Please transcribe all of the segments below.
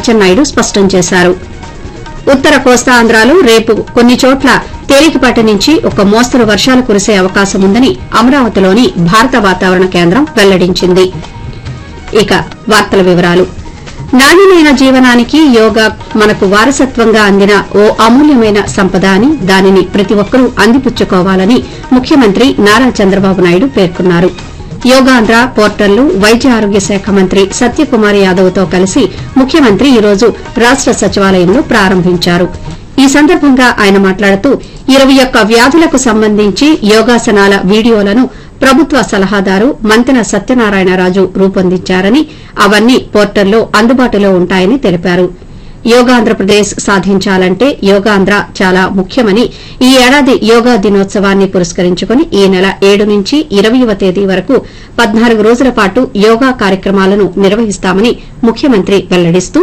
అచ్చెన్నాయుడు స్పష్టం చేశారు ఉత్తర కోస్తాంధ్రాలో రేపు కొన్ని చోట్ల తేలికపాటి నుంచి ఒక మోస్తరు వర్షాలు కురిసే అవకాశం ఉందని అమరావతిలోని భారత వాతావరణ కేంద్రం వెల్లడించింది ఇక వార్తల వివరాలు నాణ్యమైన జీవనానికి యోగా మనకు వారసత్వంగా అందిన ఓ అమూల్యమైన సంపద అని దానిని ప్రతి ఒక్కరూ అందిపుచ్చుకోవాలని ముఖ్యమంత్రి నారా చంద్రబాబు నాయుడు పేర్కొన్నారు యోగాంధ్ర పోర్టల్ను వైద్య ఆరోగ్య శాఖ మంత్రి సత్యకుమార్ యాదవ్తో కలిసి ముఖ్యమంత్రి ఈ రోజు రాష్ట సచివాలయంలో ప్రారంభించారు ఈ సందర్భంగా ఆయన మాట్లాడుతూ ఇరవై ఒక్క వ్యాధులకు సంబంధించి యోగాసనాల వీడియోలను ప్రభుత్వ సలహాదారు మంతెన సత్యనారాయణరాజు రూపొందించారని అవన్నీ పోర్టల్లో అందుబాటులో ఉంటాయని తెలిపారు యోగాంధ్రప్రదేశ్ సాధించాలంటే యోగాంధ్ర చాలా ముఖ్యమని ఈ ఏడాది యోగా దినోత్సవాన్ని పురస్కరించుకుని ఈ నెల ఏడు నుంచి ఇరవయవ తేదీ వరకు పద్నాలుగు రోజుల పాటు యోగా కార్యక్రమాలను నిర్వహిస్తామని ముఖ్యమంత్రి వెల్లడిస్తూ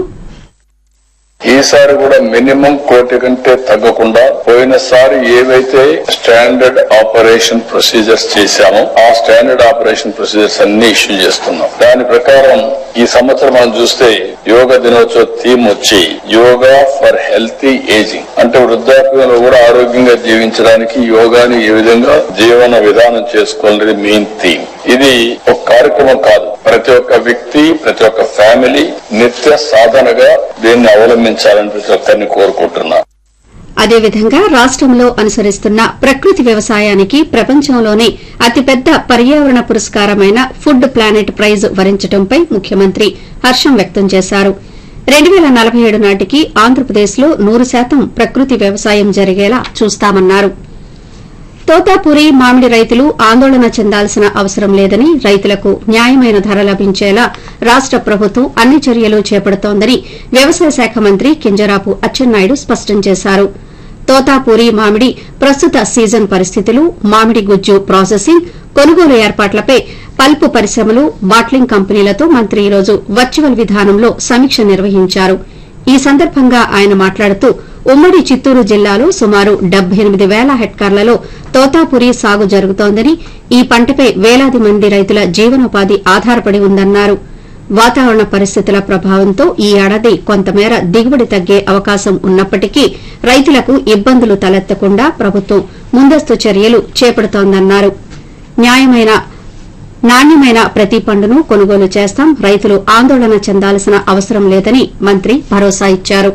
ఈసారి కూడా మినిమం కోటి కంటే తగ్గకుండా పోయినసారి ఏవైతే స్టాండర్డ్ ఆపరేషన్ ప్రొసీజర్స్ చేశామో ఆ స్టాండర్డ్ ఆపరేషన్ ప్రొసీజర్స్ అన్ని ఇష్యూ చేస్తున్నాం దాని ప్రకారం ఈ సంవత్సరం మనం చూస్తే యోగా దినోత్సవ థీమ్ వచ్చి యోగా ఫర్ హెల్తీ ఏజింగ్ అంటే వృద్ధాప్యంలో కూడా ఆరోగ్యంగా జీవించడానికి యోగాని ఏ విధంగా జీవన విధానం చేసుకోవాలనేది మెయిన్ థీమ్ ఇది ఒక కార్యక్రమం కాదు ప్రతి ఒక్క వ్యక్తి ప్రతి ఒక్క ఫ్యామిలీ నిత్య సాధనగా దీన్ని అవలంబించాలని ప్రతి ఒక్కరిని కోరుకుంటున్నా అదేవిధంగా రాష్టంలో అనుసరిస్తున్న ప్రకృతి వ్యవసాయానికి ప్రపంచంలోనే అతిపెద్ద పర్యావరణ పురస్కారమైన ఫుడ్ ప్లానెట్ ప్రైజ్ వరించడంపై ముఖ్యమంత్రి హర్షం వ్యక్తం చేశారు రెండు పేల నలభై ఏడు నాటికి ఆంధ్రప్రదేశ్లో నూరు శాతం ప్రకృతి వ్యవసాయం జరిగేలా చూస్తామన్నారు తోతాపురి మామిడి రైతులు ఆందోళన చెందాల్సిన అవసరం లేదని రైతులకు న్యాయమైన ధర లభించేలా రాష్ట ప్రభుత్వం అన్ని చర్యలు చేపడుతోందని వ్యవసాయ శాఖ మంత్రి కింజరాపు అచ్చెన్నాయుడు స్పష్టం చేశారు తోతాపూరి మామిడి ప్రస్తుత సీజన్ పరిస్థితులు మామిడి గుజ్జు ప్రాసెసింగ్ కొనుగోలు ఏర్పాట్లపై పల్పు పరిశ్రమలు బాట్లింగ్ కంపెనీలతో మంత్రి ఈరోజు వర్చువల్ విధానంలో సమీక్ష నిర్వహించారు ఈ సందర్భంగా ఆయన మాట్లాడుతూ ఉమ్మడి చిత్తూరు జిల్లాలో సుమారు డెబ్బై ఎనిమిది వేల హెక్టార్లలో తోతాపురి సాగు జరుగుతోందని ఈ పంటపై వేలాది మంది రైతుల జీవనోపాధి ఆధారపడి ఉందన్నారు వాతావరణ పరిస్థితుల ప్రభావంతో ఈ ఏడాది కొంతమేర దిగుబడి తగ్గే అవకాశం ఉన్నప్పటికీ రైతులకు ఇబ్బందులు తలెత్తకుండా ప్రభుత్వం ముందస్తు చర్యలు చేపడుతోందన్నారు న్యాయమైన నాణ్యమైన ప్రతి పండును కొనుగోలు చేస్తాం రైతులు ఆందోళన చెందాల్సిన అవసరం లేదని మంత్రి భరోసా ఇచ్చారు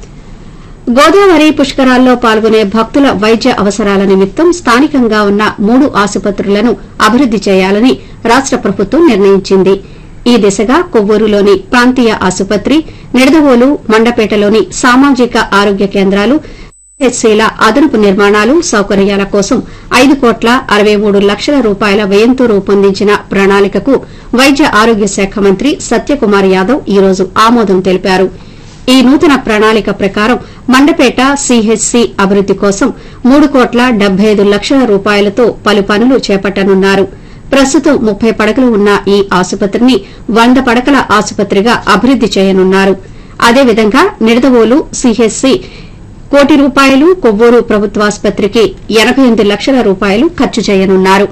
గోదావరి పుష్కరాల్లో పాల్గొనే భక్తుల వైద్య అవసరాల నిమిత్తం స్థానికంగా ఉన్న మూడు ఆసుపత్రులను అభివృద్ది చేయాలని రాష్ట ప్రభుత్వం నిర్ణయించింది ఈ దిశగా కొవ్వూరులోని ప్రాంతీయ ఆసుపత్రి నిడదవోలు మండపేటలోని సామాజిక ఆరోగ్య కేంద్రాలు హెచ్సీల అదనపు నిర్మాణాలు సౌకర్యాల కోసం ఐదు కోట్ల అరవై మూడు లక్షల రూపాయల వ్యయంతో రూపొందించిన ప్రణాళికకు వైద్య ఆరోగ్య శాఖ మంత్రి సత్యకుమార్ యాదవ్ ఈ రోజు ఆమోదం తెలిపారు ఈ నూతన ప్రణాళిక ప్రకారం మండపేట సీహెచ్సీ అభివృద్ది కోసం మూడు కోట్ల డెబ్బై ఐదు లక్షల రూపాయలతో పలు పనులు చేపట్టనున్నారు ప్రస్తుతం ముప్పై పడకలు ఉన్న ఈ ఆసుపత్రిని వంద పడకల ఆసుపత్రిగా అభివృద్ది చేయనున్నారు అదేవిధంగా నిడదవోలు సీహెచ్సీ కోటి రూపాయలు కొవ్వూరు ప్రభుత్వాసుపత్రికి ఎనబై ఎనిమిది లక్షల రూపాయలు ఖర్చు చేయనున్నారు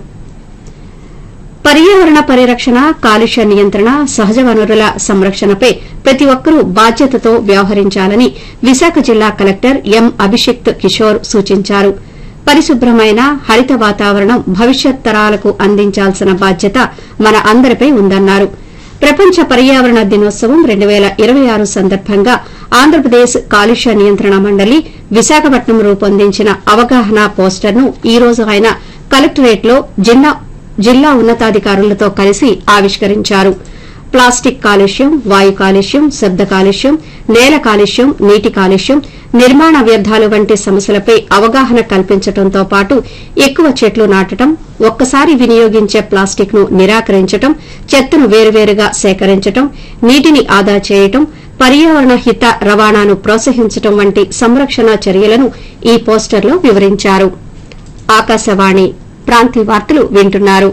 పర్యావరణ పరిరక్షణ కాలుష్య నియంత్రణ సహజ వనరుల సంరక్షణపై ప్రతి ఒక్కరూ బాధ్యతతో వ్యవహరించాలని విశాఖ జిల్లా కలెక్టర్ ఎం అభిషిక్త్ కిషోర్ సూచించారు పరిశుభ్రమైన హరిత వాతావరణం భవిష్యత్ తరాలకు అందించాల్సిన బాధ్యత మన అందరిపై ఉందన్నారు ప్రపంచ పర్యావరణ దినోత్సవం రెండు పేల ఇరవై ఆరు సందర్భంగా ఆంధ్రప్రదేశ్ కాలుష్య నియంత్రణ మండలి విశాఖపట్నం రూపొందించిన అవగాహన పోస్టర్ను ఈ రోజు ఆయన కలెక్టరేట్లో జిల్లా జిల్లా ఉన్నతాధికారులతో కలిసి ఆవిష్కరించారు ప్లాస్టిక్ కాలుష్యం వాయు కాలుష్యం శబ్ద కాలుష్యం నేల కాలుష్యం నీటి కాలుష్యం నిర్మాణ వ్యర్థాలు వంటి సమస్యలపై అవగాహన కల్పించడంతో పాటు ఎక్కువ చెట్లు నాటడం ఒక్కసారి వినియోగించే ప్లాస్టిక్ ను నిరాకరించడం చెత్తను వేరువేరుగా సేకరించడం నీటిని ఆదా చేయడం పర్యావరణ హిత రవాణాను ప్రోత్సహించడం వంటి సంరక్షణ చర్యలను ఈ పోస్టర్లో వివరించారు ఆకాశవాణి ప్రాంతీయ వార్తలు వింటున్నారు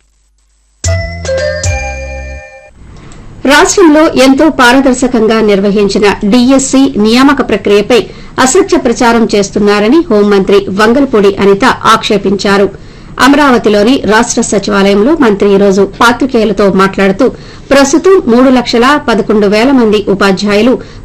రాష్టంలో ఎంతో పారదర్శకంగా నిర్వహించిన డీఎస్సీ నియామక ప్రక్రియపై అసత్య ప్రచారం చేస్తున్నారని హోంమంత్రి వంగల్పూడి అనిత ఆక్షేపించారు అమరావతిలోని రాష్ట సచివాలయంలో మంత్రి ఈ రోజు పాత్రికేయులతో మాట్లాడుతూ ప్రస్తుతం మూడు లక్షల పదకొండు వేల మంది ఉపాధ్యాయులు